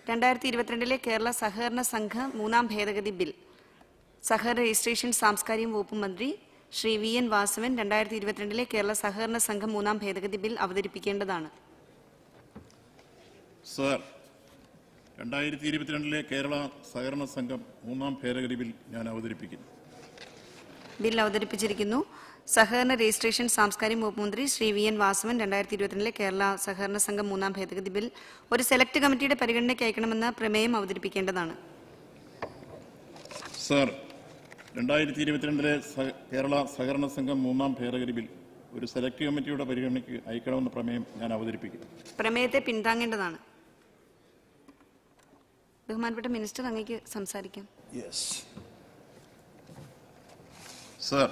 രണ്ടായിരത്തി ഇരുപത്തിരണ്ടിലെ കേരള സഹകരണ സംഘ മൂന്നാം ഭേദഗതി ബിൽ സഹകരണ രജിസ്ട്രേഷൻ സാംസ്കാരിക വകുപ്പ് മന്ത്രി ശ്രീ വി എൻ വാസവൻ രണ്ടായിരത്തി ഇരുപത്തിരണ്ടിലെ കേരള സഹകരണ സംഘം മൂന്നാം ഭേദഗതി ബിൽ അവതരിപ്പിക്കേണ്ടതാണ് സർ രണ്ടായിരത്തി ഇരുപത്തിരണ്ടിലെ കേരള സഹകരണ സംഘം മൂന്നാം ഭേദഗതി ബിൽ ഞാൻ അവതരിപ്പിക്കുന്നു ബിൽ അവതരിപ്പിച്ചിരിക്കുന്നു സഹകരണ രജിസ്ട്രേഷൻ സാംസ്കാരിക വകുപ്പ് മന്ത്രി ശ്രീ വി എൻ വാസവൻ രണ്ടായിരത്തി ഇരുപത്തിരണ്ടിലെ കേരള സഹകരണ സംഘം മൂന്നാം ഭേദഗതി ബിൽ ഒരു സെലക്ട് കമ്മിറ്റിയുടെ പരിഗണനയ്ക്ക് അയക്കണമെന്ന പ്രമേയം അവതരിപ്പിക്കേണ്ടതാണ് സർ രണ്ടായിരത്തി ഇരുപത്തിരണ്ടിലെ സഹ- കേരള സഹകരണ സംഘം മൂന്നാം ഭേദഗതി ബിൽ ഒരു സെലക്ട് കമ്മിറ്റിയുടെ പരിഗണനയ്ക്ക് അയക്കണമെന്ന പ്രമേയം ഞാൻ അവതരിപ്പിക്കുന്നു പ്രമേയത്തെ പിന്താങ്ങേണ്ടതാണ് ബഹുമാനപ്പെട്ട മിനിസ്റ്റർ അങ്ങേക്ക് സംസാരിക്കാം യെസ് സർ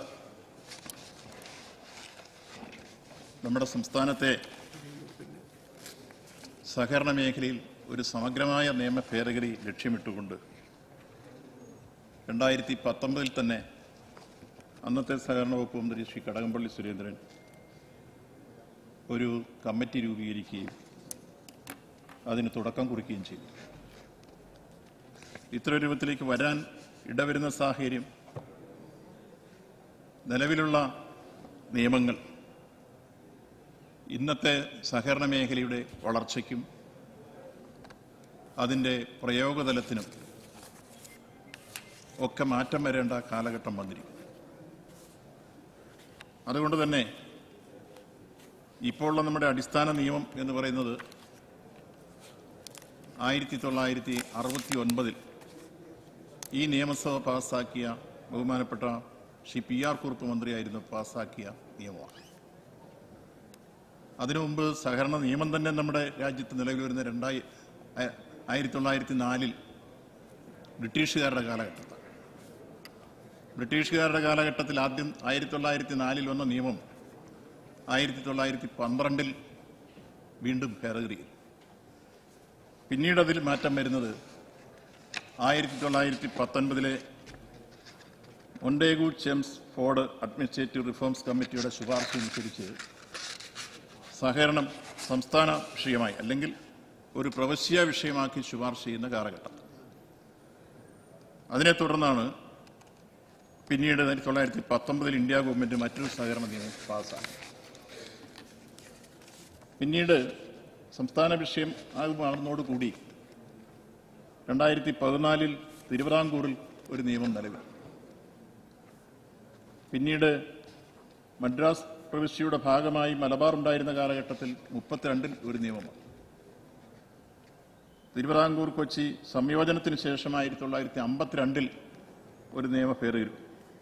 നമ്മുടെ സംസ്ഥാനത്തെ സഹകരണ മേഖലയിൽ ഒരു സമഗ്രമായ നിയമ ഭേദഗതി ലക്ഷ്യമിട്ടുകൊണ്ട് രണ്ടായിരത്തി പത്തൊമ്പതിൽ തന്നെ അന്നത്തെ സഹകരണ വകുപ്പ് മന്ത്രി ശ്രീ കടകംപള്ളി സുരേന്ദ്രൻ ഒരു കമ്മിറ്റി രൂപീകരിക്കുകയും അതിന് തുടക്കം കുറിക്കുകയും ചെയ്തു ഇത്ര രൂപത്തിലേക്ക് വരാൻ ഇടവരുന്ന സാഹചര്യം നിലവിലുള്ള നിയമങ്ങൾ ഇന്നത്തെ സഹകരണ മേഖലയുടെ വളർച്ചയ്ക്കും അതിൻ്റെ പ്രയോഗതലത്തിനും ഒക്കെ മാറ്റം വരേണ്ട കാലഘട്ടം വന്നിരിക്കും അതുകൊണ്ട് തന്നെ ഇപ്പോൾ ഉള്ള നമ്മുടെ അടിസ്ഥാന നിയമം എന്ന് പറയുന്നത് ആയിരത്തി തൊള്ളായിരത്തി അറുപത്തി ഒൻപതിൽ ഈ നിയമസഭ പാസാക്കിയ ബഹുമാനപ്പെട്ട ശ്രീ പി ആർ കുറുപ്പ് മന്ത്രിയായിരുന്നു പാസാക്കിയ നിയമമാണ് അതിനു മുമ്പ് സഹകരണ നിയമം തന്നെ നമ്മുടെ രാജ്യത്ത് നിലവിൽ വരുന്ന രണ്ടായി ആ- ആയിരത്തി തൊള്ളായിരത്തി നാലിൽ ബ്രിട്ടീഷുകാരുടെ കാലഘട്ടത്തിൽ ബ്രിട്ടീഷുകാരുടെ കാലഘട്ടത്തിൽ ആദ്യം ആയിരത്തി തൊള്ളായിരത്തി നാലിൽ വന്ന നിയമം ആയിരത്തി തൊള്ളായിരത്തി പന്ത്രണ്ടിൽ വീണ്ടും ഭേദഗതി ചെയ്തു. പിന്നീട് അതിൽ മാറ്റം വരുന്നത് ആയിരത്തി തൊള്ളായിരത്തി പത്തൊൻപതിലെ Montagu Chelmsford administrative reforms കമ്മിറ്റിയുടെ ശുപാർശ അനുസരിച്ച് സഹകരണം സംസ്ഥാന വിഷയമായി അല്ലെങ്കിൽ ഒരു പ്രവശ്യ വിഷയമാക്കി ശുപാർശ ചെയ്യുന്ന കാലഘട്ടം അതിനെ തുടർന്നാണ് പിന്നീട് ആയിരത്തി തൊള്ളായിരത്തി പത്തൊമ്പതിൽ ഇന്ത്യ ഗവൺമെന്റ് മറ്റൊരു സഹകരണ നിയമം പാസ്സാക്കി പിന്നീട് സംസ്ഥാന വിഷയം ആയി മാറുന്നതോടുകൂടി രണ്ടായിരത്തി പതിനാലിൽ തിരുവിതാംകൂറിൽ ഒരു നിയമം നിലവിൽ പിന്നീട് മദ്രാസ് പ്രവിശ്യയുടെ ഭാഗമായി മലബാർ ഉണ്ടായിരുന്ന കാലഘട്ടത്തിൽ മുപ്പത്തിരണ്ടിൽ ഒരു നിയമമാണ് തിരുവിതാംകൂർ കൊച്ചി സംയോജനത്തിന് ശേഷം ആയിരത്തി തൊള്ളായിരത്തി അമ്പത്തിരണ്ടിൽ ഒരു നിയമ ഭേദഗതി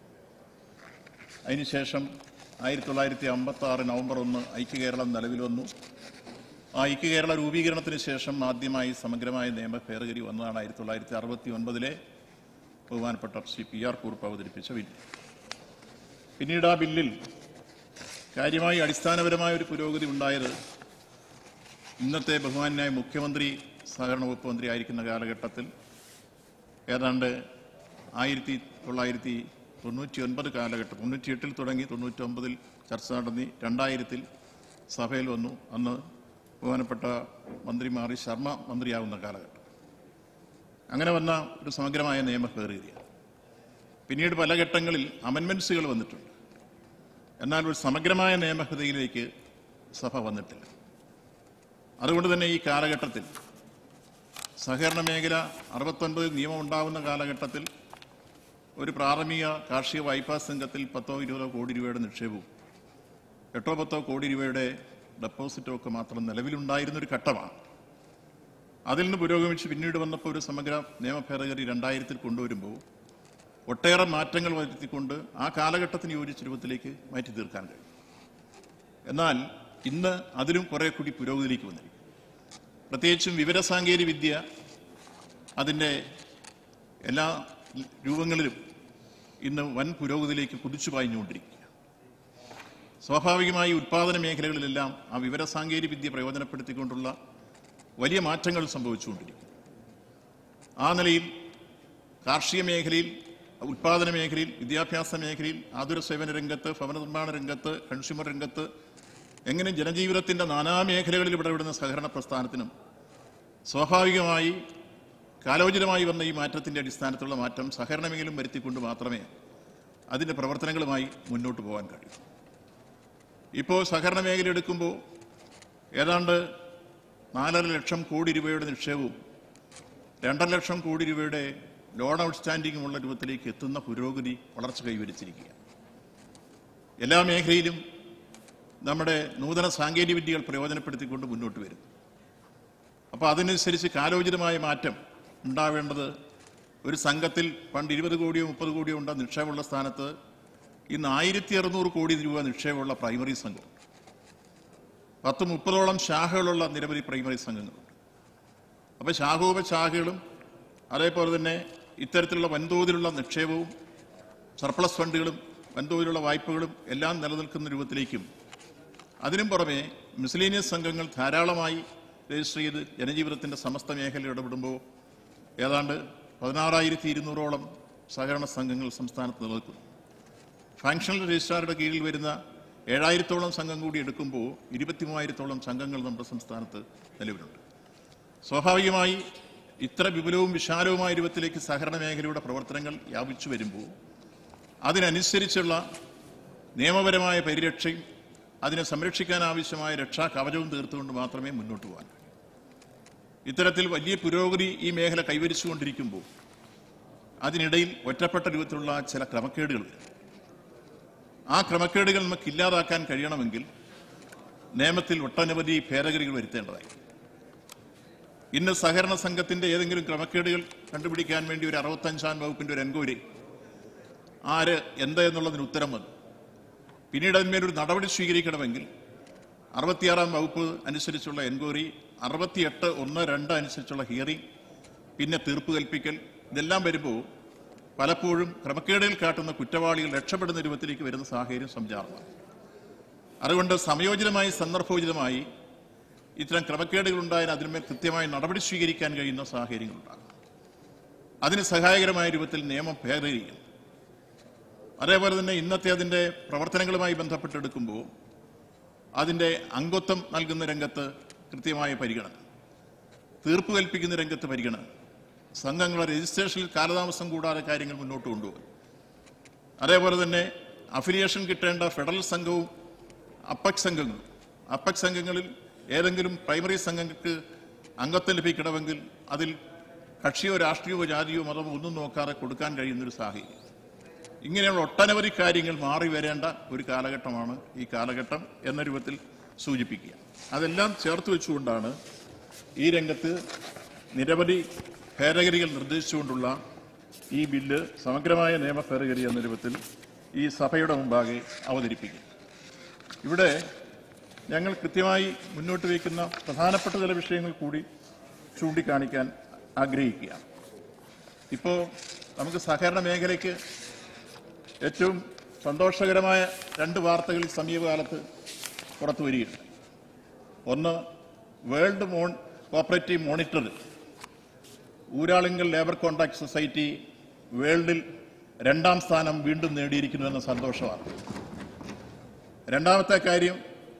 അതിനുശേഷം ആയിരത്തി തൊള്ളായിരത്തി അമ്പത്തി ആറ് നവംബർ ഒന്ന് ഐക്യകേരളം നിലവിൽ വന്നു ആ ഐക്യകേരള രൂപീകരണത്തിന് ശേഷം ആദ്യമായി സമഗ്രമായ നിയമ ഭേദഗതി വന്നതാണ് ആയിരത്തി തൊള്ളായിരത്തി അറുപത്തി ഒൻപതിലെ ബഹുമാനപ്പെട്ട ശ്രീ പി ആർ കുറുപ്പ് അവതരിപ്പിച്ച ബിൽ പിന്നീട് ആ ബില്ലിൽ കാര്യമായി അടിസ്ഥാനപരമായ ഒരു പുരോഗതി ഉണ്ടായത് ഇന്നത്തെ ബഹുമാനായ മുഖ്യമന്ത്രി സഹകരണ വകുപ്പ് മന്ത്രി ആയിരിക്കുന്ന കാലഘട്ടത്തിൽ ഏതാണ്ട് ആയിരത്തി തൊള്ളായിരത്തി തൊണ്ണൂറ്റി ഒൻപത് കാലഘട്ടം തൊണ്ണൂറ്റിയെട്ടിൽ തുടങ്ങി തൊണ്ണൂറ്റി ഒമ്പതിൽ ചർച്ച നടന്നി രണ്ടായിരത്തിൽ സഭയിൽ വന്നു അന്ന് ബഹുമാനപ്പെട്ട മന്ത്രി മാറി ശർമ്മ മന്ത്രിയാവുന്ന കാലഘട്ടം അങ്ങനെ വന്ന ഒരു സമഗ്രമായ നിയമ ഭേദഗതിയാണ് പിന്നീട് പല ഘട്ടങ്ങളിൽ അമെൻമെന്റ്സുകൾ വന്നിട്ടുണ്ട് എന്നാൽ ഒരു സമഗ്രമായ നിയമഭേദഗതിയിലേക്ക് സഭ വന്നിട്ടില്ല അതുകൊണ്ട് തന്നെ ഈ കാലഘട്ടത്തിൽ സഹകരണ മേഖല അറുപത്തൊൻപതിൽ നിയമം ഉണ്ടാവുന്ന കാലഘട്ടത്തിൽ ഒരു പ്രാഥമിക കാർഷിക വായ്പാ സംഘത്തിൽ പത്തോ ഇരുപതോ കോടി രൂപയുടെ നിക്ഷേപവും എട്ടോ പത്തോ കോടി രൂപയുടെ ഡെപ്പോസിറ്റോ ഒക്കെ മാത്രം നിലവിലുണ്ടായിരുന്ന ഒരു ഘട്ടമാണ് അതിൽ നിന്ന് പുരോഗമിച്ച് പിന്നീട് വന്നപ്പോൾ ഒരു സമഗ്ര നിയമ ഭേദഗതി രണ്ടായിരത്തിൽ കൊണ്ടുവരുമ്പോൾ ഒട്ടേറെ മാറ്റങ്ങൾ വരുത്തിക്കൊണ്ട് ആ കാലഘട്ടത്തിന് യോജിച്ച രൂപത്തിലേക്ക് മാറ്റി തീർക്കാൻ കഴിയും എന്നാൽ ഇന്ന് അതിലും കുറെ കൂടി പുരോഗതിയിലേക്ക് വന്നിരിക്കും പ്രത്യേകിച്ചും വിവരസാങ്കേതിക വിദ്യ അതിൻ്റെ എല്ലാ രൂപങ്ങളിലും ഇന്ന് വൻ പുരോഗതിയിലേക്ക് കുതിച്ചു പാഞ്ഞുകൊണ്ടിരിക്കുക സ്വാഭാവികമായി ഉത്പാദന മേഖലകളിലെല്ലാം ആ വിവരസാങ്കേതിക വിദ്യ പ്രയോജനപ്പെടുത്തിക്കൊണ്ടുള്ള വലിയ മാറ്റങ്ങൾ സംഭവിച്ചുകൊണ്ടിരിക്കും ആ നിലയിൽ കാർഷിക മേഖലയിൽ ഉത്പാദന മേഖലയിൽ വിദ്യാഭ്യാസ മേഖലയിൽ ആതുര സേവന രംഗത്ത് ഭവന നിർമ്മാണ രംഗത്ത് കൺസ്യൂമർ രംഗത്ത് എങ്ങനെ ജനജീവിതത്തിന്റെ നാനാ മേഖലകളിൽ ഇടപെടുന്ന സഹകരണ പ്രസ്ഥാനത്തിനും സ്വാഭാവികമായി കാലോചിതമായി വന്ന ഈ മാറ്റത്തിന്റെ അടിസ്ഥാനത്തിലുള്ള മാറ്റം സഹകരണ മേഖലയും വരുത്തിക്കൊണ്ട് മാത്രമേ അതിന്റെ പ്രവർത്തനങ്ങളുമായി മുന്നോട്ട് പോകാൻ കഴിയൂ ഇപ്പോൾ സഹകരണ മേഖല എടുക്കുമ്പോൾ ഏതാണ്ട് നാലര ലക്ഷം കോടി രൂപയുടെ നിക്ഷേപവും രണ്ടര ലക്ഷം കോടി രൂപയുടെ ലോൺ ഔട്ട്സ്റ്റാൻഡിങ്ങും ഉള്ള രൂപത്തിലേക്ക് എത്തുന്ന പുരോഗതി വളർച്ച കൈവരിച്ചിരിക്കുകയാണ് എല്ലാ മേഖലയിലും നമ്മുടെ നൂതന സാങ്കേതിക വിദ്യകൾ പ്രയോജനപ്പെടുത്തിക്കൊണ്ട് മുന്നോട്ട് വരും അപ്പോൾ അതിനനുസരിച്ച് കാലോചിതമായ മാറ്റം ഉണ്ടാവേണ്ടത് ഒരു സംഘത്തിൽ പണ്ട് ഇരുപത് കോടിയോ മുപ്പത് കോടിയോ ഉണ്ട നിക്ഷേപമുള്ള സ്ഥാനത്ത് ഇന്ന് ആയിരത്തി അറുന്നൂറ് കോടി രൂപ നിക്ഷേപമുള്ള പ്രൈമറി സംഘം പത്ത് മുപ്പതോളം ശാഖകളുള്ള നിരവധി പ്രൈമറി സംഘങ്ങളുണ്ട് അപ്പോൾ ശാഖോപശാഖകളും അതേപോലെ തന്നെ ഇത്തരത്തിലുള്ള വൻതോതിലുള്ള നിക്ഷേപവും സർപ്ലസ് ഫണ്ടുകളും വൻതോതിലുള്ള വായ്പകളും എല്ലാം നിലനിൽക്കുന്ന രൂപത്തിലേക്കും അതിനും പുറമെ മിസ്ലീനിയസ് സംഘങ്ങൾ ധാരാളമായി രജിസ്റ്റർ ചെയ്ത് ജനജീവിതത്തിന്റെ സമസ്ത മേഖല ഇടപെടുമ്പോൾ ഏതാണ്ട് പതിനാറായിരത്തി ഇരുന്നൂറോളം സഹകരണ സംഘങ്ങൾ സംസ്ഥാനത്ത് നിലനിൽക്കുന്നു ഫങ്ഷണൽ രജിസ്ട്രാറുടെ കീഴിൽ വരുന്ന ഏഴായിരത്തോളം സംഘം കൂടി എടുക്കുമ്പോൾ ഇരുപത്തി മൂവായിരത്തോളം സംഘങ്ങൾ നമ്മുടെ സംസ്ഥാനത്ത് നിലവിലുണ്ട് സ്വാഭാവികമായി ഇത്ര വിപുലവും വിശാലവുമായ രൂപത്തിലേക്ക് സഹകരണ മേഖലയുടെ പ്രവർത്തനങ്ങൾ വ്യാപിച്ചു വരുമ്പോൾ അതിനനുസരിച്ചുള്ള നിയമപരമായ പരിരക്ഷയും അതിനെ സംരക്ഷിക്കാൻ ആവശ്യമായ രക്ഷാ കവചവും തീർത്തുകൊണ്ട് മാത്രമേ മുന്നോട്ട് പോകാൻ കഴിയൂ ഇത്തരത്തിൽ വലിയ പുരോഗതി ഈ മേഖല കൈവരിച്ചുകൊണ്ടിരിക്കുമ്പോൾ അതിനിടയിൽ ഒറ്റപ്പെട്ട രൂപത്തിലുള്ള ചില ക്രമക്കേടുകൾ വരും ആ ക്രമക്കേടുകൾ നമുക്ക് ഇല്ലാതാക്കാൻ കഴിയണമെങ്കിൽ നിയമത്തിൽ ഒട്ടനവധി ഭേദഗതികൾ വരുത്തേണ്ടതായി ഇന്ന് സഹകരണ സംഘത്തിന്റെ ഏതെങ്കിലും ക്രമക്കേടുകൾ കണ്ടുപിടിക്കാൻ വേണ്ടി ഒരു അറുപത്തഞ്ചാം വകുപ്പിന്റെ ഒരു എൻക്വയറി ആര് എന്ത് എന്നുള്ളതിന് ഉത്തരം വന്നു പിന്നീട് അതിന്മേലൊരു നടപടി സ്വീകരിക്കണമെങ്കിൽ അറുപത്തിയാറാം വകുപ്പ് അനുസരിച്ചുള്ള എൻക്വയറി അറുപത്തിയെട്ട് ഒന്ന് രണ്ട് അനുസരിച്ചുള്ള ഹിയറിംഗ് പിന്നെ തീർപ്പ് കൽപ്പിക്കൽ ഇതെല്ലാം വരുമ്പോൾ പലപ്പോഴും ക്രമക്കേടുകൾ കാട്ടുന്ന കുറ്റവാളികൾ രക്ഷപ്പെടുന്ന രൂപത്തിലേക്ക് വരുന്ന സാഹചര്യം സംജാതമാണ് അതുകൊണ്ട് സമയോചിതമായി സന്ദർഭോചിതമായി ഇത്തരം ക്രമക്കേടുകൾ ഉണ്ടായാൽ അതിന്മേൽ കൃത്യമായി നടപടി സ്വീകരിക്കാൻ കഴിയുന്ന സാഹചര്യങ്ങളുണ്ടാകും അതിന് സഹായകരമായ രൂപത്തിൽ നിയമം ഭേദഗതിക്കുന്നു അതേപോലെ തന്നെ ഇന്നത്തെ അതിൻ്റെ പ്രവർത്തനങ്ങളുമായി ബന്ധപ്പെട്ടെടുക്കുമ്പോൾ അതിൻ്റെ അംഗത്വം നൽകുന്ന രംഗത്ത് കൃത്യമായ പരിഗണന തീർപ്പ് കൽപ്പിക്കുന്ന രംഗത്ത് പരിഗണന സംഘങ്ങളുടെ രജിസ്ട്രേഷനിൽ കാലതാമസം കൂടാതെ കാര്യങ്ങൾ മുന്നോട്ട് കൊണ്ടുപോകും അതേപോലെ തന്നെ അഫിലിയേഷൻ കിട്ടേണ്ട ഫെഡറൽ സംഘവും അപ്പക് സംഘങ്ങളും അപ്പക് സംഘങ്ങളിൽ ഏതെങ്കിലും പ്രൈമറി സംഘങ്ങൾക്ക് അംഗത്വം ലഭിക്കണമെങ്കിൽ അതിൽ കക്ഷിയോ രാഷ്ട്രീയമോ ജാതിയോ മതമോ ഒന്നും നോക്കാതെ കൊടുക്കാൻ കഴിയുന്നൊരു സാഹചര്യം ഇങ്ങനെയുള്ള ഒട്ടനവധി കാര്യങ്ങൾ മാറി വരേണ്ട ഒരു കാലഘട്ടമാണ് ഈ കാലഘട്ടം എന്ന രൂപത്തിൽ സൂചിപ്പിക്കുക അതെല്ലാം ചേർത്ത് വെച്ചുകൊണ്ടാണ് ഈ രംഗത്ത് നിരവധി ഭേദഗതികൾ നിർദ്ദേശിച്ചുകൊണ്ടുള്ള ഈ ബില്ല് സമഗ്രമായ നിയമ ഭേദഗതി എന്ന രൂപത്തിൽ ഈ സഭയുടെ മുമ്പാകെ അവതരിപ്പിക്കും ഇവിടെ ഞങ്ങൾ കൃത്യമായി മുന്നോട്ട് വയ്ക്കുന്ന പ്രധാനപ്പെട്ട ചില വിഷയങ്ങൾ കൂടി ചൂണ്ടിക്കാണിക്കാൻ ആഗ്രഹിക്കുകയാണ് ഇപ്പോൾ നമുക്ക് സഹകരണ മേഖലയ്ക്ക് ഏറ്റവും സന്തോഷകരമായ രണ്ട് വാർത്തകൾ ഈ സമീപകാലത്ത് പുറത്തു വരികയുണ്ട് ഒന്ന് വേൾഡ് മോൺ cooperative monitor Uralungal labour contract society വേൾഡിൽ രണ്ടാം സ്ഥാനം വീണ്ടും നേടിയിരിക്കുന്നു എന്ന സന്തോഷമാണ് രണ്ടാമത്തെ കാര്യം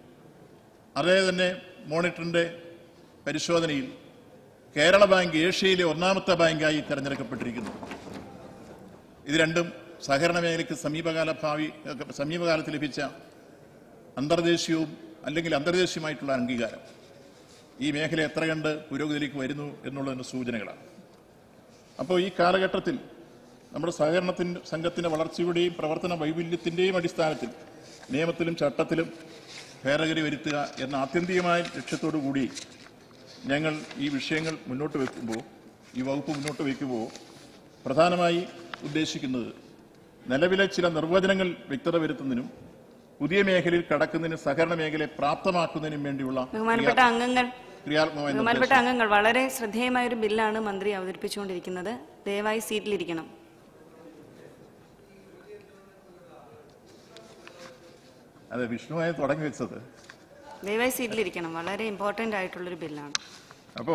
അതേ തന്നെ മോണിറ്ററിന്റെ പരിശോധനയിൽ കേരള ബാങ്ക് ഏഷ്യയിലെ ഒന്നാമത്തെ ബാങ്കായി തെരഞ്ഞെടുക്കപ്പെട്ടിരിക്കുന്നു ഇത് രണ്ടും സഹകരണ മേഖലയ്ക്ക് സമീപകാല ഭാവി സമീപകാലത്ത് ലഭിച്ച അന്തർദേശീയവും അല്ലെങ്കിൽ അന്തർദേശീയമായിട്ടുള്ള അംഗീകാരം ഈ മേഖല എത്ര കണ്ട് പുരോഗതിയിലേക്ക് വരുന്നു എന്നുള്ളതിന് സൂചനകളാണ് അപ്പോൾ ഈ കാലഘട്ടത്തിൽ നമ്മുടെ സഹകരണത്തിൻ്റെ സംഘത്തിന്റെ വളർച്ചയുടെയും പ്രവർത്തന വൈവിധ്യത്തിന്റെയും അടിസ്ഥാനത്തിൽ നിയമത്തിലും ചട്ടത്തിലും ഭേദഗതി വരുത്തുക എന്ന ആത്യന്തികമായ ലക്ഷ്യത്തോടു കൂടി ഞങ്ങൾ ഈ വിഷയങ്ങൾ മുന്നോട്ട് വെക്കുമ്പോൾ ഈ വകുപ്പ് മുന്നോട്ട് വയ്ക്കുമ്പോൾ പ്രധാനമായി ഉദ്ദേശിക്കുന്നത് നിലവിലെ ചില നിർവചനങ്ങൾ വ്യക്തത വരുത്തുന്നതിനും പുതിയ മേഖലയിൽ കടക്കുന്നതിന് സഹകരണ മേഖലയെ പ്രാപ്തമാക്കുന്നതിനും വേണ്ടിയുള്ള ബഹുമാനപ്പെട്ട അംഗങ്ങൾ ക്രിയാത്മകമായ ബഹുമാനപ്പെട്ട അംഗങ്ങൾ വളരെ ശ്രദ്ധേയമായ ഒരു ബില്ലാണ് മന്ത്രി അവതരിപ്പിച്ചുകൊണ്ടിരിക്കുന്നത് ദയവായി സീറ്റിലിരിക്കണം അതെ വിഷ്ണുവായി തുടങ്ങി വെച്ചത് ദയവായി സീറ്റിലിരിക്കണം വളരെ ഇമ്പോർട്ടന്റ് ആയിട്ടുള്ളൊരു ബില്ലാണ് അപ്പോ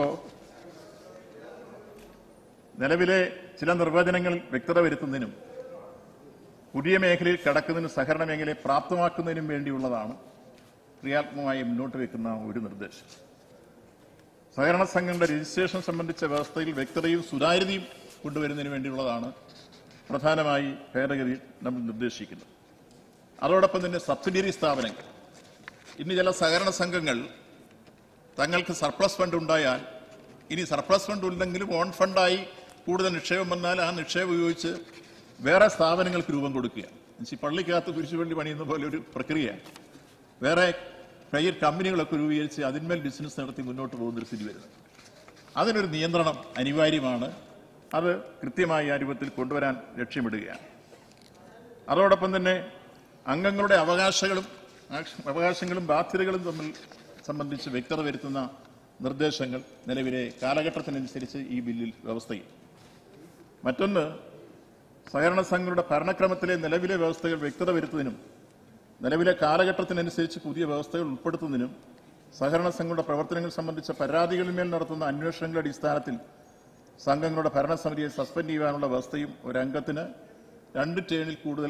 നിലവിലെ ചില നിർവചനങ്ങൾ വ്യക്തത വരുത്തുന്നതിനും പുതിയ മേഖലയിൽ കടക്കുന്നതിനും സഹകരണ മേഖലയെ പ്രാപ്തമാക്കുന്നതിനും വേണ്ടിയുള്ളതാണ് ക്രിയാത്മകമായി മുന്നോട്ട് വെക്കുന്ന ഒരു നിർദ്ദേശം സഹകരണ സംഘങ്ങളുടെ രജിസ്ട്രേഷൻ സംബന്ധിച്ച വ്യവസ്ഥയിൽ വ്യക്തതയും സുതാര്യതയും കൊണ്ടുവരുന്നതിന് വേണ്ടിയുള്ളതാണ് പ്രധാനമായി ഭേദഗതി നമ്മൾ നിർദ്ദേശിക്കുന്നത് അതോടൊപ്പം തന്നെ സബ്സിഡിയറി സ്ഥാപനങ്ങൾ ഇന്ന് ചില സഹകരണ സംഘങ്ങൾ തങ്ങൾക്ക് സർപ്ലസ് ഫണ്ട് ഉണ്ടായാൽ ഇനി സർപ്ലസ് ഫണ്ട് ഉണ്ടെങ്കിലും ഓൺ ഫണ്ടായി കൂടുതൽ നിക്ഷേപം വന്നാൽ ആ നിക്ഷേപം ഉപയോഗിച്ച് വേറെ സ്ഥാപനങ്ങൾക്ക് രൂപം കൊടുക്കുക ഈ പള്ളിക്കകത്ത് കുരിശുപള്ളി പണിയുന്ന പോലെ ഒരു പ്രക്രിയയാണ് വേറെ പ്രൈവറ്റ് കമ്പനികളൊക്കെ രൂപീകരിച്ച് അതിന്മേൽ ബിസിനസ് നടത്തി മുന്നോട്ട് പോകുന്ന ഒരു സ്ഥിതി വരുന്നത് അതിനൊരു നിയന്ത്രണം അനിവാര്യമാണ് അത് കൃത്യമായി ആ രൂപത്തിൽ കൊണ്ടുവരാൻ ലക്ഷ്യമിടുകയാണ് അതോടൊപ്പം തന്നെ അംഗങ്ങളുടെ അവകാശങ്ങളും അവകാശങ്ങളും ബാധ്യതകളും തമ്മിൽ സംബന്ധിച്ച് വ്യക്തത വരുത്തുന്ന നിർദ്ദേശങ്ങൾ നിലവിലെ കാലഘട്ടത്തിനനുസരിച്ച് ഈ ബില്ലിൽ വ്യവസ്ഥ ചെയ്യും മറ്റൊന്ന് സഹകരണ സംഘങ്ങളുടെ ഭരണക്രമത്തിലെ നിലവിലെ വ്യവസ്ഥകൾ വ്യക്തത വരുത്തുന്നതിനും നിലവിലെ കാലഘട്ടത്തിനനുസരിച്ച് പുതിയ വ്യവസ്ഥകൾ ഉൾപ്പെടുത്തുന്നതിനും സഹകരണ സംഘങ്ങളുടെ പ്രവർത്തനങ്ങൾ സംബന്ധിച്ച പരാതികളിന്മേൽ നടത്തുന്ന അന്വേഷണങ്ങളുടെ അടിസ്ഥാനത്തിൽ സംഘങ്ങളുടെ ഭരണസമിതിയെ സസ്പെൻഡ് ചെയ്യാനുള്ള വ്യവസ്ഥയും ഒരു അംഗത്തിന് രണ്ട് ടേണിൽ കൂടുതൽ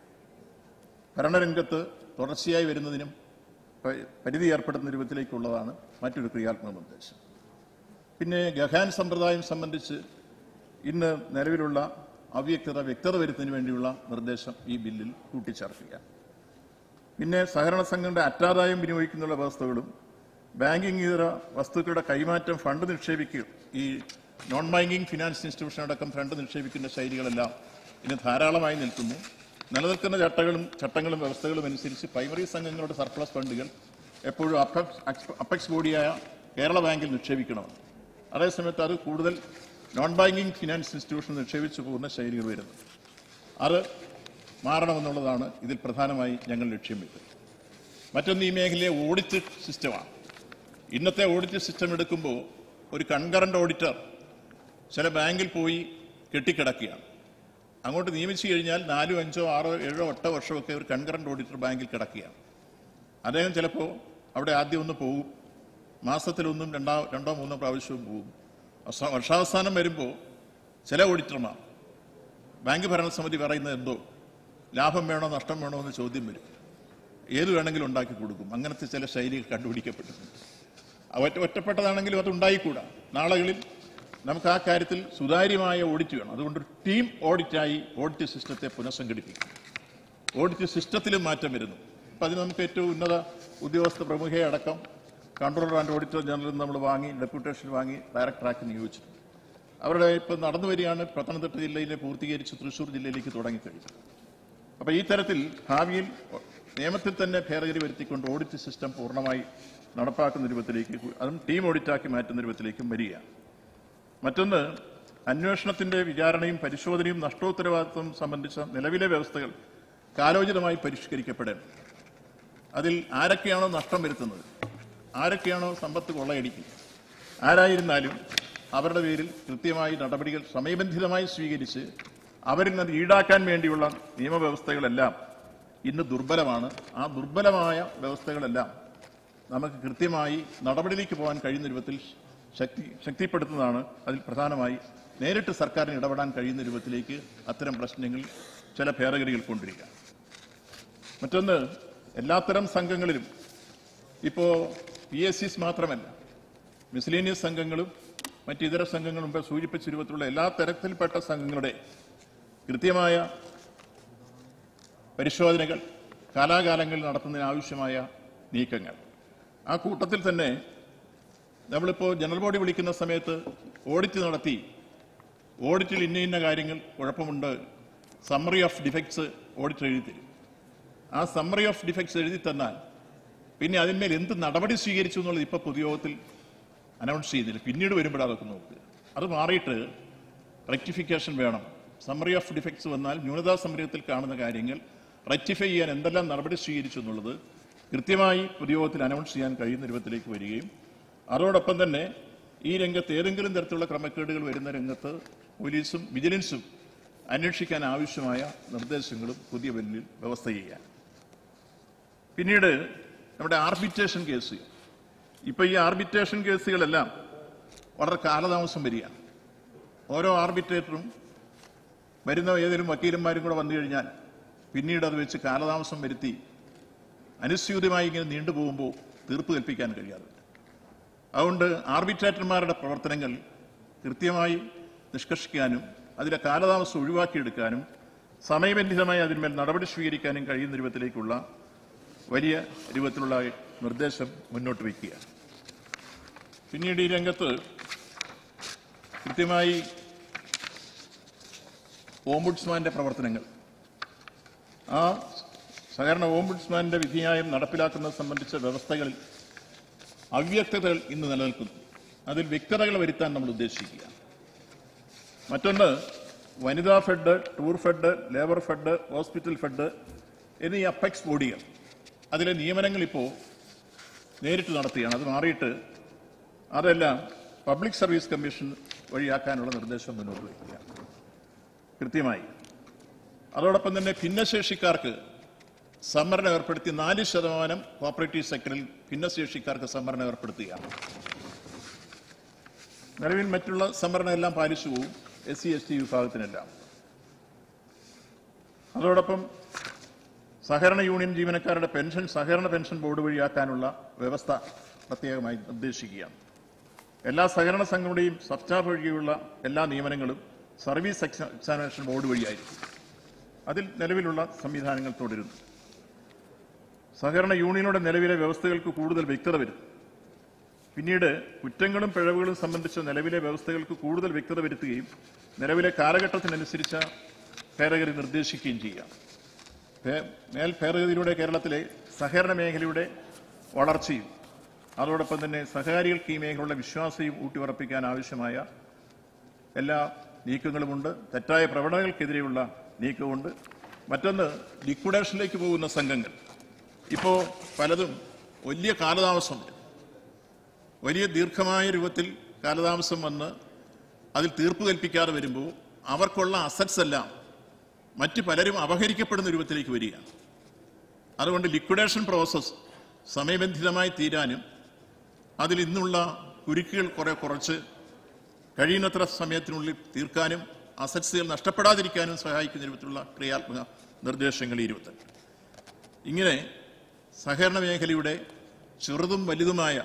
ഭരണരംഗത്ത് തുടർച്ചയായി വരുന്നതിനും പ- പരിധി ഏർപ്പെടുന്ന രൂപത്തിലേക്കുള്ളതാണ് മറ്റൊരു ക്രിയാത്മക നിർദ്ദേശം പിന്നെ ഗഹാൻ സമ്പ്രദായം സംബന്ധിച്ച് ഇന്ന് നിലവിലുള്ള അവ്യക്തത വ്യക്തത വരുത്തുന്നതിന് വേണ്ടിയുള്ള നിർദ്ദേശം ഈ ബില്ലിൽ കൂട്ടിച്ചേർക്കുക പിന്നെ സഹകരണ സംഘങ്ങളുടെ അറ്റാദായം വിനിയോഗിക്കുന്നുള്ള വ്യവസ്ഥകളും ബാങ്കിംഗ് ഇതര വസ്തുക്കളുടെ കൈമാറ്റം ഫണ്ട് നിക്ഷേപിക്കുക ഈ നോൺ ബാങ്കിംഗ് ഫിനാൻസ് ഇൻസ്റ്റിറ്റ്യൂഷൻ അടക്കം ഫണ്ട് നിക്ഷേപിക്കുന്ന ശൈലികളെല്ലാം ഇന്ന് ധാരാളമായി നിൽക്കുന്നു നിലനിൽക്കുന്ന ചട്ടങ്ങളും ചട്ടങ്ങളും വ്യവസ്ഥകളും അനുസരിച്ച് പ്രൈമറി സംഘങ്ങളുടെ സർപ്ലസ് ഫണ്ടുകൾ എപ്പോഴും അപ്പെക്സ് അപ്പെക്സ് ബോഡിയായ കേരള ബാങ്കിൽ നിക്ഷേപിക്കണമെന്ന് അതേസമയത്ത് അത് കൂടുതൽ നോൺ ബാങ്കിംഗ് ഫിനാൻസ് ഇൻസ്റ്റിറ്റ്യൂഷൻ നിക്ഷേപിച്ചു പോകുന്ന ശൈലികൾ വരുന്നു അത് മാറണമെന്നുള്ളതാണ് ഇതിൽ പ്രധാനമായി ഞങ്ങൾ ലക്ഷ്യം വെക്കുന്നത് മറ്റൊന്ന് ഈ മേഖലയെ ഓഡിറ്റ് സിസ്റ്റമാണ് ഇന്നത്തെ ഓഡിറ്റ് സിസ്റ്റം എടുക്കുമ്പോൾ ഒരു കൺകറന്റ് ഓഡിറ്റർ ചില ബാങ്കിൽ പോയി കെട്ടിക്കിടക്കുകയാണ് അങ്ങോട്ട് നിയമിച്ചു കഴിഞ്ഞാൽ നാലോ അഞ്ചോ ആറോ ഏഴോ എട്ടോ വർഷമൊക്കെ ഒരു കൺകറന്റ് ഓഡിറ്റർ ബാങ്കിൽ കിടക്കുകയാണ് അദ്ദേഹം ചിലപ്പോൾ അവിടെ ആദ്യം ഒന്ന് പോകും മാസത്തിലൊന്നും രണ്ടാ രണ്ടോ മൂന്നോ പ്രാവശ്യവും പോകും അവസാ- വർഷാവസാനം വരുമ്പോൾ ചില ഓഡിറ്റർമാർ ബാങ്ക് ഭരണസമിതി പറയുന്നത് എന്തോ ലാഭം വേണോ നഷ്ടം വേണോ എന്ന് ചോദ്യം വരും ഏത് വേണമെങ്കിലും ഉണ്ടാക്കി കൊടുക്കും അങ്ങനത്തെ ചില ശൈലികൾ കണ്ടുപിടിക്കപ്പെട്ടിട്ടുണ്ട് അവ ഒറ്റ ഒറ്റപ്പെട്ടതാണെങ്കിലും അത് ഉണ്ടായിക്കൂടാ നാളുകളിൽ നമുക്ക് ആ കാര്യത്തിൽ സുതാര്യമായ ഓഡിറ്റ് വേണം അതുകൊണ്ട് ഒരു ടീം ഓഡിറ്റായി ഓഡിറ്റ് സിസ്റ്റത്തെ പുനഃസംഘടിപ്പിക്കും ഓഡിറ്റ് സിസ്റ്റത്തിലും മാറ്റം വരുന്നു അപ്പം അതിന് നമുക്ക് ഏറ്റവും ഉന്നത ഉദ്യോഗസ്ഥ പ്രമുഖയെ അടക്കം കൺട്രോളർ ആൻഡ് ഓഡിറ്റർ ജനറൽ നമ്മൾ വാങ്ങി ഡെപ്യൂട്ടേഷൻ വാങ്ങി ഡയറക്ടറാക്കി നിയോഗിച്ചിട്ടുണ്ട് അവരുടെ ഇപ്പം നടന്നു വരികയാണ് പത്തനംതിട്ട ജില്ലയിലെ പൂർത്തീകരിച്ച് തൃശ്ശൂർ ജില്ലയിലേക്ക് തുടങ്ങിക്കഴിഞ്ഞു അപ്പൊ ഈ തരത്തിൽ ഭാവിയിൽ നിയമത്തിൽ തന്നെ ഭേദഗതി വരുത്തിക്കൊണ്ട് ഓഡിറ്റ് സിസ്റ്റം പൂർണ്ണമായി നടപ്പാക്കുന്ന രൂപത്തിലേക്ക് കു- അതും ടീം ഓഡിറ്റാക്കി മാറ്റുന്ന രൂപത്തിലേക്കും വരികയാണ് മറ്റൊന്ന് അന്വേഷണത്തിന്റെ വിചാരണയും പരിശോധനയും നഷ്ടോത്തരവാദിത്വം സംബന്ധിച്ച നിലവിലെ വ്യവസ്ഥകൾ കാലോചിതമായി പരിഷ്കരിക്കപ്പെടേണ്ടത് അതിൽ ആരൊക്കെയാണോ നഷ്ടം വരുത്തുന്നത് ആരൊക്കെയാണോ സമ്പത്ത് കൊള്ളയടിക്കുന്നത് ആരായിരുന്നാലും അവരുടെ പേരിൽ കൃത്യമായി നടപടികൾ സമയബന്ധിതമായി സ്വീകരിച്ച് അവരിൽ നിന്ന് ഈടാക്കാൻ വേണ്ടിയുള്ള നിയമവ്യവസ്ഥകളെല്ലാം ഇന്ന് ദുർബലമാണ് ആ ദുർബലമായ വ്യവസ്ഥകളെല്ലാം നമുക്ക് കൃത്യമായി നടപടിയിലേക്ക് പോകാൻ കഴിയുന്ന രൂപത്തിൽ ശക്തി ശക്തിപ്പെടുത്തുന്നതാണ് അതിൽ പ്രധാനമായി നേരിട്ട് സർക്കാരിന് ഇടപെടാൻ കഴിയുന്ന രൂപത്തിലേക്ക് അത്തരം പ്രശ്നങ്ങൾ ചില ഭേദഗതികൾ കൊണ്ടുവരിക മറ്റൊന്ന് എല്ലാത്തരം സംഘങ്ങളിലും ഇപ്പോ പി എസ് സിസ് മാത്രമല്ല മിസ്ലേനിയസ് സംഘങ്ങളും മറ്റിതര സംഘങ്ങളും മുമ്പ് സൂചിപ്പിച്ച രൂപത്തിലുള്ള എല്ലാ തരത്തിൽപ്പെട്ട സംഘങ്ങളുടെ കൃത്യമായ പരിശോധനകൾ കാലാകാലങ്ങളിൽ നടത്തുന്നതിന് ആവശ്യമായ നീക്കങ്ങൾ ആ കൂട്ടത്തിൽ തന്നെ നമ്മളിപ്പോൾ ജനറൽ ബോഡി വിളിക്കുന്ന സമയത്ത് ഓഡിറ്റ് നടത്തി ഓഡിറ്റിൽ ഇന്ന ഇന്ന കാര്യങ്ങൾ കുഴപ്പമുണ്ട് സമ്മറി ഓഫ് ഡിഫക്ട്സ് ഓഡിറ്റ് എഴുതി തരും ആ സമ്മറി ഓഫ് ഡിഫക്ട്സ് എഴുതി തന്നാൽ പിന്നെ അതിന്മേൽ എന്ത് നടപടി സ്വീകരിച്ചു എന്നുള്ളത് ഇപ്പൊ പൊതുയോഗത്തിൽ അനൗൺസ് ചെയ്യുന്നില്ല പിന്നീട് വരുമ്പോൾ അതൊക്കെ നോക്കുക അത് മാറിയിട്ട് റെക്ടിഫിക്കേഷൻ വേണം സമ്മറി ഓഫ് ഡിഫക്ട്സ് വന്നാൽ ന്യൂനതാ സംരംഭത്തിൽ കാണുന്ന കാര്യങ്ങൾ റെക്ടിഫൈ ചെയ്യാൻ എന്തെല്ലാം നടപടി സ്വീകരിച്ചു എന്നുള്ളത് കൃത്യമായി പൊതുയോഗത്തിൽ അനൗൺസ് ചെയ്യാൻ കഴിയുന്ന രൂപത്തിലേക്ക് വരികയും അതോടൊപ്പം തന്നെ ഈ രംഗത്ത് ഏതെങ്കിലും തരത്തിലുള്ള ക്രമക്കേടുകൾ വരുന്ന രംഗത്ത് പോലീസും വിജിലൻസും അന്വേഷിക്കാൻ ആവശ്യമായ നിർദ്ദേശങ്ങളും പുതിയ ബില്ലിൽ വ്യവസ്ഥ ചെയ്യാൻ പിന്നീട് നമ്മുടെ ആർബിട്രേഷൻ കേസ് ഇപ്പൊ ഈ ആർബിട്രേഷൻ കേസുകളെല്ലാം വളരെ കാലതാമസം വരികയാണ് ഓരോ ആർബിട്രേറ്ററും വരുന്ന ഏതെങ്കിലും വക്കീലന്മാരും കൂടെ വന്നു കഴിഞ്ഞാൽ പിന്നീട് അത് വെച്ച് കാലതാമസം വരുത്തി അനുസ്യൂതമായി ഇങ്ങനെ നീണ്ടുപോകുമ്പോൾ തീർപ്പ് കൽപ്പിക്കാൻ കഴിയാതെ വരും. അതുകൊണ്ട് ആർബിട്രേറ്റർമാരുടെ പ്രവർത്തനങ്ങൾ കൃത്യമായി നിഷ്കർഷിക്കാനും അതിലെ കാലതാമസം ഒഴിവാക്കിയെടുക്കാനും സമയബന്ധിതമായി അതിന്മേൽ നടപടി സ്വീകരിക്കാനും കഴിയുന്ന രൂപത്തിലേക്കുള്ള വലിയ രൂപത്തിലുള്ള നിർദ്ദേശം മുന്നോട്ട് വയ്ക്കുക പിന്നീട് ഈ രംഗത്ത് കൃത്യമായി ഓംബുഡ്സ്മാന്റെ പ്രവർത്തനങ്ങൾ ആ സഹകരണ ഓംബുഡ്സ്മാന്റെ വിധിന്യായം നടപ്പിലാക്കുന്നത് സംബന്ധിച്ച വ്യവസ്ഥകളിൽ അവ്യക്തതകൾ ഇന്ന് നിലനിൽക്കുന്നു അതിൽ വ്യക്തതകൾ വരുത്താൻ നമ്മൾ ഉദ്ദേശിക്കുക മറ്റൊന്ന് വനിതാ fed tour fed labour fed hospital fed എന്നീ അപ്പെക്സ് ബോഡികൾ അതിലെ നിയമനങ്ങൾ ഇപ്പോൾ നേരിട്ട് നടത്തുകയാണ് അത് മാറിയിട്ട് അതെല്ലാം പബ്ലിക് സർവീസ് കമ്മീഷൻ വഴിയാക്കാനുള്ള നിർദ്ദേശം മുന്നോട്ട് വയ്ക്കുക കൃത്യമായി അതോടൊപ്പം തന്നെ ഭിന്നശേഷിക്കാർക്ക് സംവരണം ഏർപ്പെടുത്തി നാല് ശതമാനം കോപ്പറേറ്റീവ് സെക്ടറിൽ ഭിന്നശേഷിക്കാർക്ക് സംവരണം ഏർപ്പെടുത്തുകയാണ് നിലവിൽ മറ്റുള്ള സംവരണം എല്ലാം പാലിച്ചു പോകും എസ് സി എസ് ടി വിഭാഗത്തിനെല്ലാം അതോടൊപ്പം സഹകരണ യൂണിയൻ ജീവനക്കാരുടെ പെൻഷൻ സഹകരണ പെൻഷൻ ബോർഡ് വഴിയാക്കാനുള്ള വ്യവസ്ഥ പ്രത്യേകമായി നിർദ്ദേശിക്കുകയാണ് എല്ലാ സഹകരണ സംഘങ്ങളുടെയും സബ്സ്റ്റാഫ് വഴിയുള്ള എല്ലാ നിയമനങ്ങളും സർവീസ് എക്സ- എക്സാമിനേഷൻ ബോർഡ് വഴിയായിരിക്കും അതിൽ നിലവിലുള്ള സംവിധാനങ്ങൾ തുടരുന്നു സഹകരണ യൂണിയനുടെ നിലവിലെ വ്യവസ്ഥകൾക്ക് കൂടുതൽ വ്യക്തത വരും പിന്നീട് കുറ്റങ്ങളും പിഴവുകളും സംബന്ധിച്ച നിലവിലെ വ്യവസ്ഥകൾക്ക് കൂടുതൽ വ്യക്തത വരുത്തുകയും നിലവിലെ കാലഘട്ടത്തിനനുസരിച്ച ഭേദഗതി നിർദ്ദേശിക്കുകയും ചെയ്യാം ഭേ- മേൽ ഭേദഗതിയിലൂടെ കേരളത്തിലെ സഹകരണ മേഖലയുടെ വളർച്ചയും അതോടൊപ്പം തന്നെ സഹകാരികൾക്ക് ഈ മേഖലയുടെ വിശ്വാസവും ഊട്ടിയുറപ്പിക്കാൻ ആവശ്യമായ എല്ലാ നീക്കങ്ങളുമുണ്ട് തെറ്റായ പ്രവണതകൾക്കെതിരെയുള്ള നീക്കമുണ്ട് മറ്റൊന്ന് ലിക്വിഡേഷനിലേക്ക് പോകുന്ന സംഘങ്ങൾ ഇപ്പോൾ പലതും വലിയ കാലതാമസം വരും വലിയ ദീർഘമായ രൂപത്തിൽ കാലതാമസം വന്ന് അതിൽ തീർപ്പ് കൽപ്പിക്കാതെ വരുമ്പോൾ അവർക്കുള്ള അസറ്റ്സ് എല്ലാം മറ്റ് പലരും അപഹരിക്കപ്പെടുന്ന രൂപത്തിലേക്ക് വരികയാണ് അതുകൊണ്ട് ലിക്വിഡേഷൻ പ്രോസസ്സ് സമയബന്ധിതമായി തീരാനും അതിൽ ഇന്നുള്ള കുരുക്കുകൾ കുറെ കുറച്ച് കഴിയുന്നത്ര സമയത്തിനുള്ളിൽ തീർക്കാനും അസറ്റ്സുകൾ നഷ്ടപ്പെടാതിരിക്കാനും സഹായിക്കുന്ന രൂപത്തിലുള്ള ക്രിയാത്മക നിർദ്ദേശങ്ങൾ ഇരുപത്തെട്ട് ഇങ്ങനെ സഹകരണ മേഖലയുടെ ചെറുതും വലുതുമായ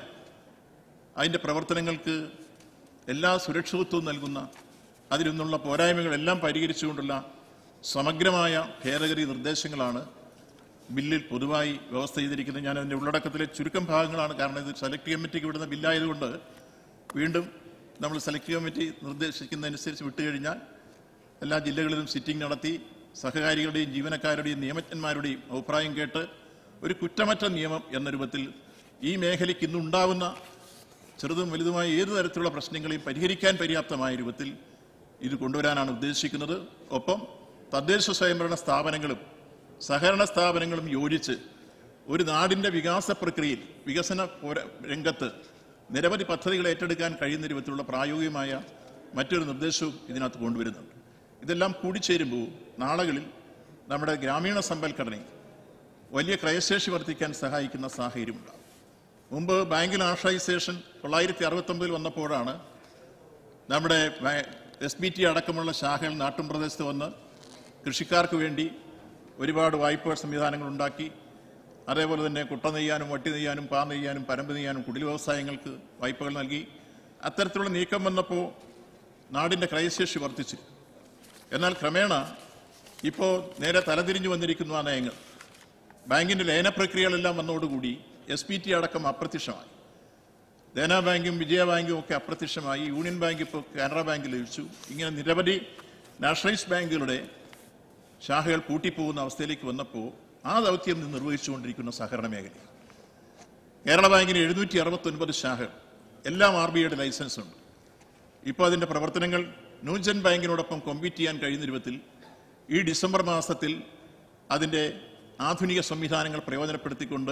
അതിൻ്റെ പ്രവർത്തനങ്ങൾക്ക് എല്ലാ സുരക്ഷിതത്വവും നൽകുന്ന അതിൽ നിന്നുള്ള പോരായ്മകളെല്ലാം പരിഹരിച്ചുകൊണ്ടുള്ള സമഗ്രമായ ഭേദഗതി നിർദ്ദേശങ്ങളാണ് ബില്ലിൽ പൊതുവായി വ്യവസ്ഥ ചെയ്തിരിക്കുന്നത് ഞാൻ അതിൻ്റെ ഉള്ളടക്കത്തിലെ ചുരുക്കം ഭാഗങ്ങളാണ് കാരണം ഇത് സെലക്ട് കമ്മിറ്റിക്ക് വിടുന്ന ബില്ലായതുകൊണ്ട് വീണ്ടും നമ്മൾ സെലക്ട് കമ്മിറ്റി നിർദ്ദേശിക്കുന്നതനുസരിച്ച് വിട്ടുകഴിഞ്ഞാൽ എല്ലാ ജില്ലകളിലും സിറ്റിംഗ് നടത്തി സഹകാരികളുടെയും ജീവനക്കാരുടെയും നിയമജ്ഞന്മാരുടെയും അഭിപ്രായം കേട്ട് ഒരു കുറ്റമറ്റ നിയമം എന്ന രൂപത്തിൽ ഈ മേഖലയ്ക്ക് ഇന്നുണ്ടാവുന്ന ചെറുതും വലുതുമായ ഏതു തരത്തിലുള്ള പ്രശ്നങ്ങളെയും പരിഹരിക്കാൻ പര്യാപ്തമായ രൂപത്തിൽ ഇത് കൊണ്ടുവരാനാണ് ഉദ്ദേശിക്കുന്നത് ഒപ്പം തദ്ദേശ സ്വയംഭരണ സ്ഥാപനങ്ങളും സഹകരണ സ്ഥാപനങ്ങളും യോജിച്ച് ഒരു നാടിന്റെ വികാസ പ്രക്രിയയിൽ വികസന പോര- രംഗത്ത് നിരവധി പദ്ധതികൾ ഏറ്റെടുക്കാൻ കഴിയുന്ന രൂപത്തിലുള്ള പ്രായോഗികമായ മറ്റൊരു നിർദ്ദേശവും ഇതിനകത്ത് കൊണ്ടുവരുന്നുണ്ട് ഇതെല്ലാം കൂടിച്ചേരുമ്പോൾ നാളുകളിൽ നമ്മുടെ ഗ്രാമീണ സമ്പൽഘടനയിൽ വലിയ ക്രയശേഷി വർദ്ധിക്കാൻ സഹായിക്കുന്ന സാഹചര്യമുണ്ടാകും മുമ്പ് ബാങ്ക് നാഷണലൈസേഷൻ തൊള്ളായിരത്തി അറുപത്തൊമ്പതിൽ വന്നപ്പോഴാണ് നമ്മുടെ എസ് ബി ടി അടക്കമുള്ള ശാഖകൾ നാട്ടുംപ്രദേശത്ത് വന്ന് കൃഷിക്കാർക്ക് വേണ്ടി ഒരുപാട് വായ്പ സംവിധാനങ്ങൾ ഉണ്ടാക്കി അതേപോലെ തന്നെ കുട്ട നെയ്യാനും വട്ടി നെയ്യാനും പാ നെയ്യാനും പരമ്പ് നെയ്യാനും കുടിൽ വ്യവസായങ്ങൾക്ക് വായ്പകൾ നൽകി അത്തരത്തിലുള്ള നീക്കം വന്നപ്പോൾ നാടിൻ്റെ ക്രയശേഷി വർദ്ധിച്ചു എന്നാൽ ക്രമേണ ഇപ്പോൾ നേരെ തലതിരിഞ്ഞു വന്നിരിക്കുന്നു ആ നയങ്ങൾ ബാങ്കിന്റെ ലയന പ്രക്രിയകളെല്ലാം വന്നതോടുകൂടി എസ് പി ടി അടക്കം അപ്രത്യക്ഷമായി ദേന ബാങ്കും വിജയ ബാങ്കും ഒക്കെ അപ്രത്യക്ഷമായി യൂണിയൻ ബാങ്ക് ഇപ്പോൾ കാനറ ബാങ്ക് ലഭിച്ചു ഇങ്ങനെ നിരവധി നാഷണലൈസ്ഡ് ബാങ്കുകളുടെ ശാഖകൾ പൂട്ടിപ്പോകുന്ന അവസ്ഥയിലേക്ക് വന്നപ്പോൾ ആ ദൗത്യം ഇന്ന് നിർവഹിച്ചുകൊണ്ടിരിക്കുന്ന സഹകരണ മേഖല കേരള ബാങ്കിന് എഴുന്നൂറ്റി അറുപത്തൊൻപത് ശാഖകൾ എല്ലാം ആർ ബി ഐയുടെ ലൈസൻസ് ഉണ്ട് ഇപ്പോൾ അതിന്റെ പ്രവർത്തനങ്ങൾ ന്യൂജൻ ബാങ്കിനോടൊപ്പം കോമ്പീറ്റ് ചെയ്യാൻ കഴിയുന്ന രൂപത്തിൽ ഈ ഡിസംബർ മാസത്തിൽ അതിന്റെ ആധുനിക സംവിധാനങ്ങൾ പ്രയോജനപ്പെടുത്തിക്കൊണ്ട്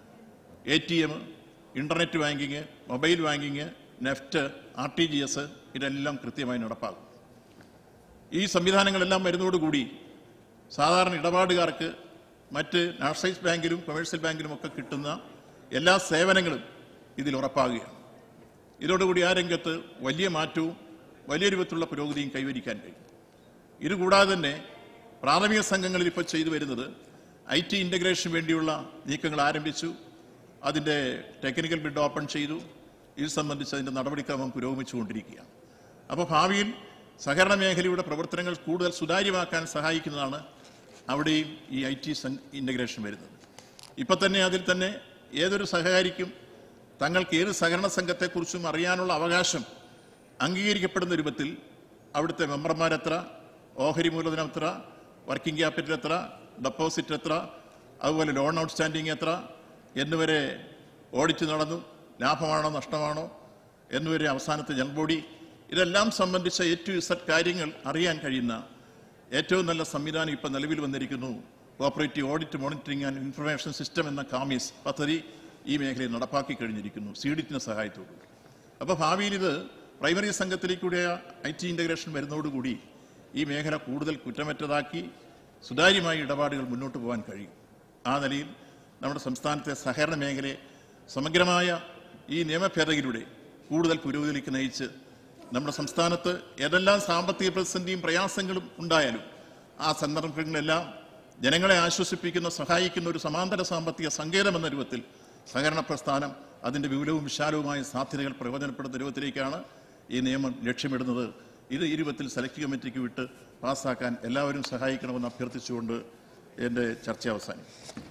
A T M internet banking mobile banking NEFT R T G S ഇതെല്ലാം കൃത്യമായി നടപ്പാകും ഈ സംവിധാനങ്ങളെല്ലാം വരുന്നതോടുകൂടി സാധാരണ ഇടപാടുകാർക്ക് മറ്റ് നാഷണലൈസ് ബാങ്കിലും കൊമേഴ്സ്യൽ ബാങ്കിലും ഒക്കെ കിട്ടുന്ന എല്ലാ സേവനങ്ങളും ഇതിൽ ഉറപ്പാകുകയാണ് ഇതോടുകൂടി ആ രംഗത്ത് വലിയ മാറ്റവും വലിയ രൂപത്തിലുള്ള പുരോഗതിയും കൈവരിക്കാൻ കഴിയും ഇതുകൂടാതെ തന്നെ പ്രാഥമിക സംഘങ്ങളിൽ ഇപ്പോൾ ചെയ്തു വരുന്നത് ഐ ടി ഇൻ്റഗ്രേഷന് വേണ്ടിയുള്ള നീക്കങ്ങൾ ആരംഭിച്ചു അതിൻ്റെ ടെക്നിക്കൽ ബിഡ് ഓപ്പൺ ചെയ്തു ഇത് സംബന്ധിച്ച് അതിൻ്റെ നടപടിക്രമം പുരോഗമിച്ചുകൊണ്ടിരിക്കുകയാണ് അപ്പോൾ ഭാവിയിൽ സഹകരണ മേഖലയുടെ പ്രവർത്തനങ്ങൾ കൂടുതൽ സുതാര്യമാക്കാൻ സഹായിക്കുന്നതാണ് അവിടെയും ഈ ഐ ടി ഇൻ്റഗ്രേഷൻ വരുന്നത് ഇപ്പം തന്നെ അതിൽ തന്നെ ഏതൊരു സഹകാരിക്കും തങ്ങൾക്ക് ഏത് സഹകരണ സംഘത്തെക്കുറിച്ചും അറിയാനുള്ള അവകാശം അംഗീകരിക്കപ്പെടുന്ന രൂപത്തിൽ അവിടുത്തെ മെമ്പർമാരെത്ര ഓഹരി മൂലധനം എത്ര വർക്കിംഗ് ക്യാപിറ്റൽ എത്ര ഡെപ്പോസിറ്റ് എത്ര അതുപോലെ ലോൺ ഔട്ട്സ്റ്റാൻഡിങ് എത്ര എന്നുവരെ ഓഡിറ്റ് നടന്നു ലാഭമാണോ നഷ്ടമാണോ എന്നുവരെ അവസാനത്തെ ജനറൽ ബോഡി ഇതെല്ലാം സംബന്ധിച്ച എ ടു ഇസഡ് കാര്യങ്ങൾ അറിയാൻ കഴിയുന്ന ഏറ്റവും നല്ല സംവിധാനം ഇപ്പം നിലവിൽ വന്നിരിക്കുന്നു cooperative audit monitoring and information system എന്ന കാമീസ് പദ്ധതി ഈ മേഖലയിൽ നടപ്പാക്കി കഴിഞ്ഞിരിക്കുന്നു സീഡിറ്റിന്റെ സഹായത്തോടുകൂടി അപ്പോൾ ഭാവിയിൽ ഇത് പ്രൈമറി സംഘത്തിലേക്കൂടെ ഐ ടി ഇൻ്റഗ്രേഷൻ വരുന്നതോടുകൂടി ഈ മേഖല കൂടുതൽ കുറ്റമറ്റതാക്കി സുതാര്യമായ ഇടപാടുകൾ മുന്നോട്ട് പോകാൻ കഴിയും ആ നിലയിൽ നമ്മുടെ സംസ്ഥാനത്തെ സഹകരണ മേഖലയെ സമഗ്രമായ ഈ നിയമ ഭേദഗതിയിലൂടെ കൂടുതൽ പുരോഗതിയിലേക്ക് നയിച്ച് നമ്മുടെ സംസ്ഥാനത്ത് ഏതെല്ലാം സാമ്പത്തിക പ്രതിസന്ധിയും പ്രയാസങ്ങളും ഉണ്ടായാലും ആ സന്ദർഭങ്ങളെല്ലാം ജനങ്ങളെ ആശ്വസിപ്പിക്കുന്ന സഹായിക്കുന്ന ഒരു സമാന്തര സാമ്പത്തിക സങ്കേതം എന്ന രൂപത്തിൽ സഹകരണ പ്രസ്ഥാനം അതിൻ്റെ വിപുലവും വിശാലവുമായ സാധ്യതകൾ പ്രയോജനപ്പെടുന്ന രൂപത്തിലേക്കാണ് ഈ നിയമം ലക്ഷ്യമിടുന്നത് ഇത് ഈ രൂപത്തിൽ സെലക്ട് കമ്മിറ്റിക്ക് വിട്ട് പാസ്സാക്കാൻ എല്ലാവരും സഹായിക്കണമെന്ന് അഭ്യർത്ഥിച്ചുകൊണ്ട് എൻ്റെ ചർച്ച അവസാനിക്കും